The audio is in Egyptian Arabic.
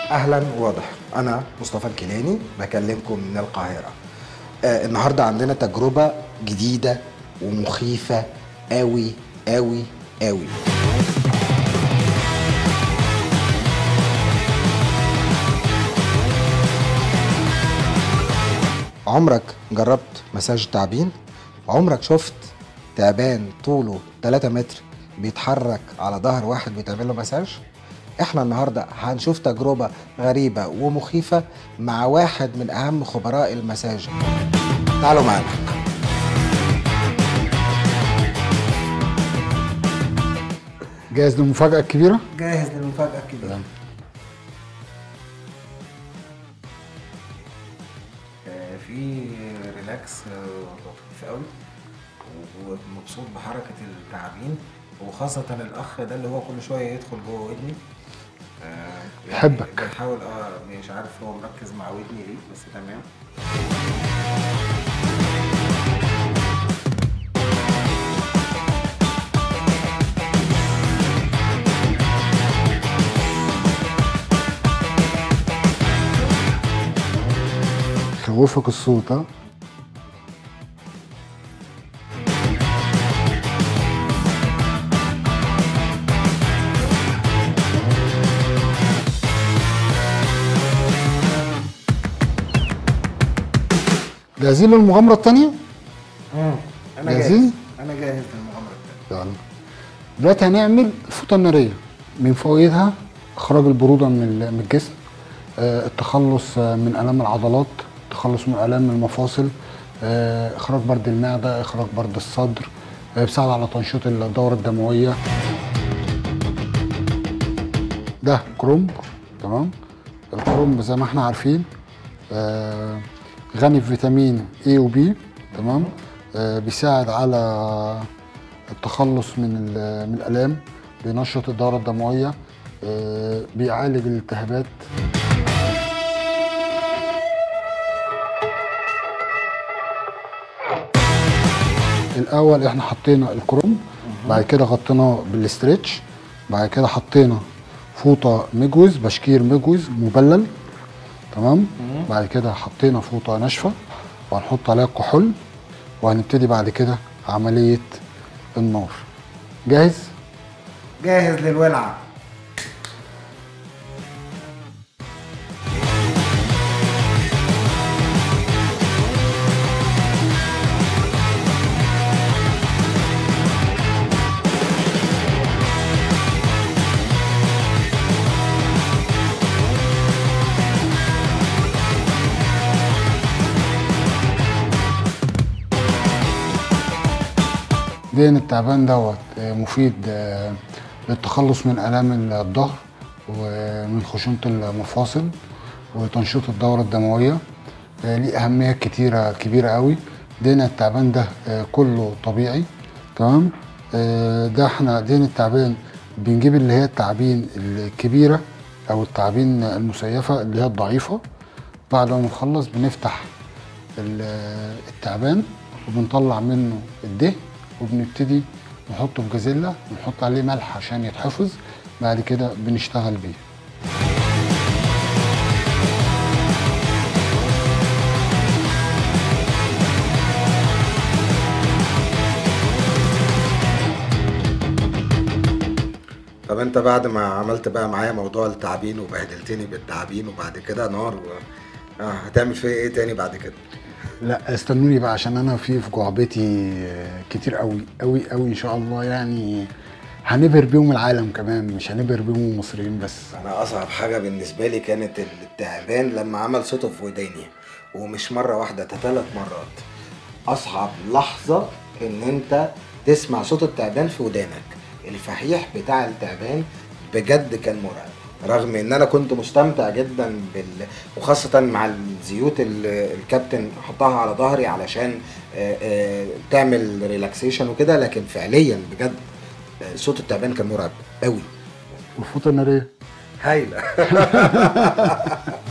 اهلا واضح انا مصطفى الكيلاني بكلمكم من القاهره آه النهارده عندنا تجربه جديده ومخيفه قوي قوي قوي عمرك جربت مساج تعبين عمرك شفت تعبان طوله 3 متر بيتحرك على ظهر واحد بيتعمل له مساج احنا النهارده هنشوف تجربه غريبه ومخيفه مع واحد من اهم خبراء المساج تعالوا معانا جاهز للمفاجأة الكبيرة؟ جاهز للمفاجاه الكبيره في ريلاكس لطيف قوي ومبسوط بحركه التعابين وخاصة الأخ ده اللي هو كل شوية يدخل جوه ودني آه، يعني يحبك. بيحاول اه مش عارف هو مركز مع ودني ليه بس تمام خوفك الصوت ها؟ جاهزين للمغامرة التانية؟ أنا جاهزين؟ جاهز أنا جاهز للمغامرة التانية يلا دلوقتي هنعمل الفوطة النارية من فوائدها إخراج البرودة من ال- من الجسم آه، التخلص آه، من آلام العضلات التخلص من آلام المفاصل آه، إخراج برد المعدة إخراج برد الصدر آه، بيساعد على تنشيط الدورة الدموية ده كرومب تمام الكرومب زي ما احنا عارفين آه، غني في فيتامين A و B تمام آه، بيساعد على التخلص من ال- من الالام بينشط الدوره الدمويه آه، بيعالج الالتهابات الاول احنا حطينا الكروم بعد كده غطيناه بالاسترتش بعد كده حطينا فوطه مجوز بشكير مجوز مبلل تمام بعد كده حطينا فوطه ناشفه وهنحط عليها كحول وهنبتدي بعد كده عمليه النار جاهز جاهز للولعة دين التعبان دوت آه، مفيد آه، للتخلص من آلام الظهر ومن خشونة المفاصل وتنشيط الدورة الدموية آه، ليه أهمية كتيرة كبيرة قوي دين التعبان ده آه، كله طبيعي تمام آه، ده احنا دين التعبان بنجيب اللي هي التعابين الكبيرة أو التعابين المسيفة اللي هي الضعيفة بعد ما نخلص بنفتح ال- التعبان وبنطلع منه الدهن وبنبتدي نحطه في جازيلا ونحط عليه ملح عشان يتحفظ بعد كده بنشتغل بيه طب انت بعد ما عملت بقى معايا موضوع التعابين وبهدلتني بالتعابين وبعد كده نار و... آه هتعمل فيا ايه تاني بعد كده؟ لا استنوني بقى عشان انا في في جعبتي آه، كتير قوي قوي قوي ان شاء الله يعني هنبهر بيهم العالم كمان مش هنبهر بيهم المصريين بس انا اصعب حاجه بالنسبه لي كانت التعبان لما عمل صوته في وداني ومش مره واحده ده ثلاث مرات اصعب لحظه ان انت تسمع صوت التعبان في ودانك الفحيح بتاع التعبان بجد كان مرعب رغم ان انا كنت مستمتع جدا بال وخاصه مع الزيوت اللي الكابتن حطها على ظهري علشان آه، آه، تعمل ريلاكسيشن وكده لكن فعليا بجد آه، صوت التعبان كان مرعب قوي والفوطه الناريه هايله